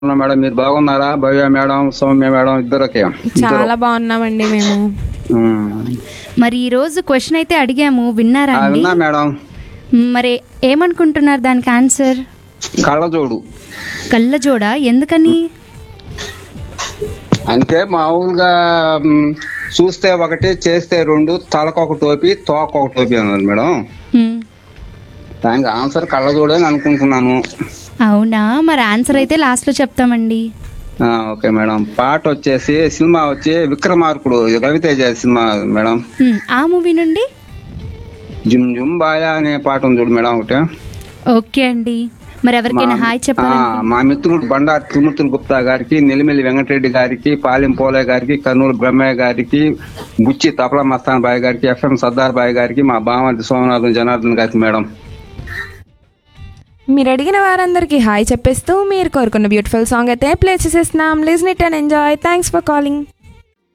బాగున్నా మేడం మీరు బాగున్నారా భవ్య మేడం సౌమ్య మేడం ఇద్దరికి చాలా బాగున్నామండి మేము మరి ఈ రోజు క్వశ్చన్ అయితే అడిగాము విన్నారా అండి విన్నా మేడం మరి ఏమనుకుంటున్నారు దానికి ఆన్సర్ కళ్ళజోడు కళ్ళజోడ ఎందుకని అంటే మామూలుగా మ్, చూస్తే ఒకటి చేస్తే రెండు తలకొక టోపీ తోక ఒక టోపీ అన్నారు మేడం హ్మ్. దానికి ఆన్సర్ కళ్ళజోడు అని అనుకుంటున్నాను అవునా మరి ఆన్సర్ అయితే లాస్ట్ లో చెప్తామండి ఆ, ఓకే మేడం పాట వచ్చేసి సినిమా వచ్చి విక్రమార్కుడు రవితేజ సినిమా మేడం హ్మ్. ఆ మూవీ నుండి జుమ్ జుమ్ బాయా అనే పాట ఉంది చూడు మేడం ఒకటి ఓకే అండి మరి ఎవరికైనా హాయ్ ఆ, చెప్పాలంటే మా మిత్రుడు బండారు త్రిమూర్తులు గుప్తా గారికి నెల్లిమెల్లి వెంకటరెడ్డి గారికి పాలెం పోలే గారికి కర్నూలు బ్రహ్మయ్య గారికి బుచ్చి తపలా మస్తాన్ బాయ్ గారికి ఎఫ్ఎం సర్దార్ బాయ్ గారికి మా బామర్ది సోమనాథం జనార్దన్ గారికి మేడం మీరు అడిగిన వారందరికీ హాయ్ చెప్పేస్తూ మీరు కోరుకున్న బ్యూటిఫుల్ సాంగ్ అయితే ప్లే చేసేస్తున్నాం listen it and enjoy thanks for calling